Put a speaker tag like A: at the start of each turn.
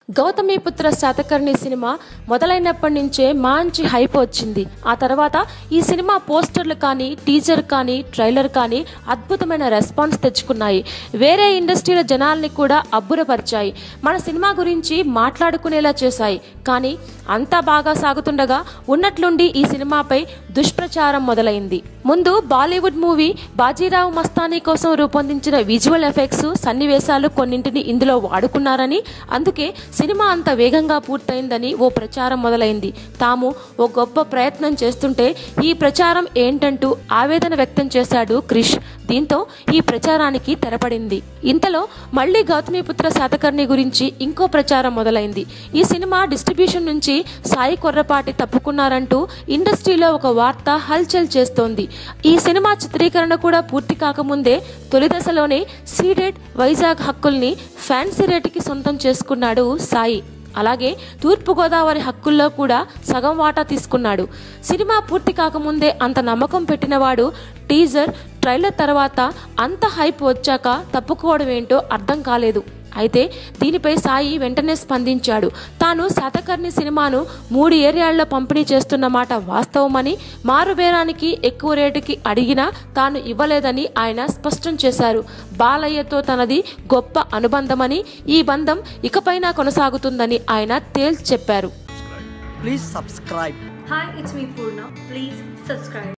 A: Gautamiputra Satakarni cinema మొదలైనప్పటి నుంచే మంచి hype వచ్చింది ఆ తర్వాత ఈ సినిమా పోస్టర్లు కానీ టీజర్ కానీ ట్రైలర్ కానీ అద్భుతమైన రెస్పాన్స్ తెచ్చుకున్నాయి వేరే ఇండస్ట్రీల జనాల్ని కూడా అబ్బురపరిచాయి మన సినిమా గురించి మాట్లాడుకునేలా చేశాయి కానీ అంతా బాగా సాగుతుండగా ఉన్నట్లుండి ఈ సినిమాపై దుష్ప్రచారం మొదలైంది ముందు బాలీవుడ్ మూవీ బాజీరావు మస్తానీ కోసం రూపొందించిన విజువల్ ఎఫెక్ట్స్ సన్నివేశాలు కొన్నింటిని ఇందులో వాడుకున్నారని అందుకే సినిమా అంత వేగంగా పూర్తయిందని ఓ ప్రచారం మొదలైంది తాము ఓ గొప్ప ప్రయత్నం చేస్తుంటే ఈ ప్రచారం ఏంటంటూ ఆవేదన వ్యక్తం చేశాడు క్రిష్ దీంతో ఈ ప్రచారానికి తెరపడింది ఇంతలో మళ్లీ గౌతమిపుత్ర శాతకర్ణి గురించి ఇంకో ప్రచారం మొదలైంది ఈ సినిమా డిస్ట్రిబ్యూషన్ నుంచి సాయి కొర్రపాటి తప్పుకున్నారంటూ ఇండస్ట్రీలో ఒక వార్త హల్చల్ చేస్తోంది ఈ సినిమా చిత్రీకరణ కూడా పూర్తి కాకముందే తొలి దశలోనే సీడెడ్ వైజాగ్ హక్కుల్ని ఫ్యాన్సీ రేటుకి సొంతం చేసుకున్నాడు సాయి అలాగే తూర్పుగోదావరి హక్కుల్లో కూడా సగం వాటా తీసుకున్నాడు సినిమా పూర్తి కాకముందే అంత నమ్మకం పెట్టినవాడు టీజర్ ట్రైలర్ తర్వాత అంత హైప్ వచ్చాక తప్పుకోవడం ఏంటో అర్థం కాలేదు అయితే దీనిపై సాయి వెంటనే స్పందించాడు తాను శాతకర్ణి సినిమాను మూడు ఏరియాల్లో పంపిణీ చేస్తున్న మాట వాస్తవమని మారుబేరానికి ఎక్కువ రేటుకి అడిగినా తాను ఇవ్వలేదని ఆయన స్పష్టం చేశారు బాలయ్యతో తనది గొప్ప అనుబంధమని ఈ బంధం ఇకపైనా కొనసాగుతుందని ఆయన తేల్చి చెప్పారు
B: Please subscribe.
C: Hi, it's me Purna. Please subscribe.